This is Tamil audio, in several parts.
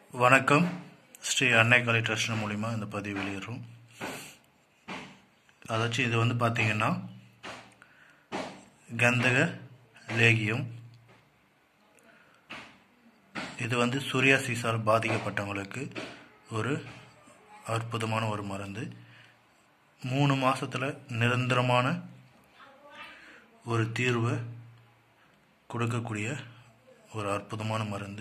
வணக்கம் ஸ்ரீ அன்னை கலை ட்ரஸ்ட் மூலிமா இந்த பதிவு வெளியிடுறோம் அதாச்சும் இது வந்து பார்த்தீங்கன்னா கந்தக லேகியம் இது வந்து சூரியாசிஸால் பாதிக்கப்பட்டவங்களுக்கு ஒரு அற்புதமான ஒரு மருந்து மூணு மாசத்துல நிரந்தரமான ஒரு தீர்வை கொடுக்கக்கூடிய ஒரு அற்புதமான மருந்து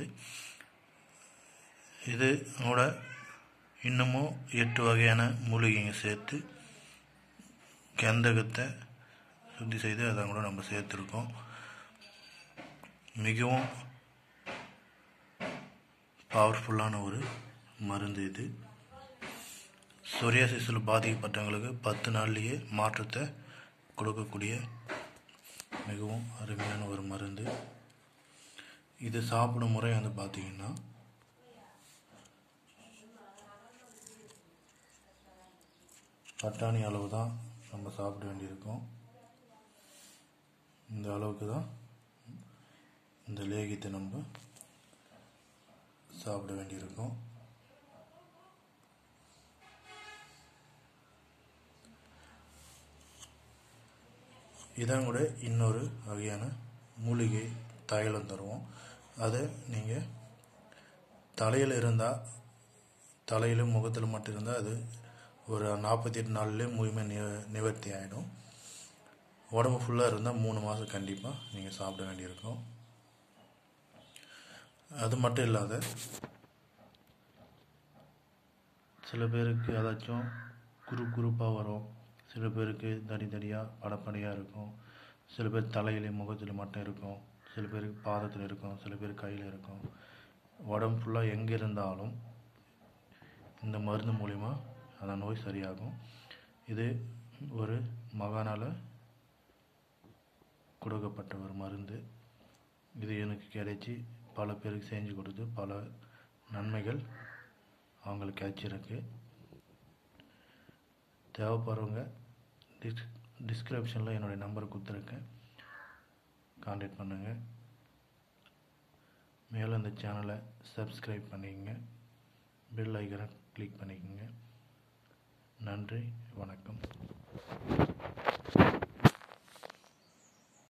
இது கூட இன்னமும் எட்டு வகையான மூலிகைங்க சேர்த்து கந்தகத்தை சுத்தி செய்து அதை கூட நம்ம சேர்த்துருக்கோம் மிகவும் பவர்ஃபுல்லான ஒரு மருந்து இது சொரியாசிஸில் பாதிக்கப்பட்டவங்களுக்கு பத்து நாள்லேயே மாற்றத்தை கொடுக்கக்கூடிய மிகவும் அருமையான ஒரு மருந்து இது சாப்பிடும் முறை வந்து பார்த்தீங்கன்னா பட்டாணி அளவு தான் நம்ம சாப்பிட வேண்டியிருக்கும் இந்த அளவுக்கு தான் இந்த லேகியத்தை நம்ம சாப்பிட வேண்டியிருக்கும் இதான் கூட இன்னொரு வகையான மூலிகை தைலம் தருவோம் அதை நீங்கள் தலையில் இருந்தால் தலையிலும் முகத்தில் மட்டும் இருந்தால் அது ஒரு நாற்பத்தி எட்டு நாள்லேயே முழுமையாக நிவ நிவர்த்தி ஆகிடும் உடம்பு ஃபுல்லாக இருந்தால் மூணு மாதம் கண்டிப்பாக நீங்கள் சாப்பிட வேண்டியிருக்கும் அது மட்டும் இல்லாத சில பேருக்கு ஏதாச்சும் குரூப் குரூப்பாக வரும் சில பேருக்கு தனித்தனியாக படப்படியாக இருக்கும் சில பேர் தலையிலையும் முகத்தில் மட்டும் இருக்கும் சில பேருக்கு பாதத்தில் இருக்கும் சில பேர் கையில் இருக்கும் உடம்பு ஃபுல்லாக எங்கே இருந்தாலும் இந்த மருந்து மூலிமா அந்த நோய் சரியாகும் இது ஒரு மகானால் கொடுக்கப்பட்ட ஒரு மருந்து இது எனக்கு கிடைச்சி பல பேருக்கு செஞ்சு கொடுத்து பல நன்மைகள் அவங்களுக்கு கிடைச்சிருக்கு தேவைப்படுறவங்க டிஸ் டிஸ்கிரிப்ஷனில் என்னுடைய நம்பர் கொடுத்துருக்கேன் காண்டாக்ட் பண்ணுங்கள் மேலும் இந்த சேனலை சப்ஸ்கிரைப் பண்ணிக்கங்க பெல் ஐக்கனை கிளிக் பண்ணிக்கோங்க நன்றி வணக்கம்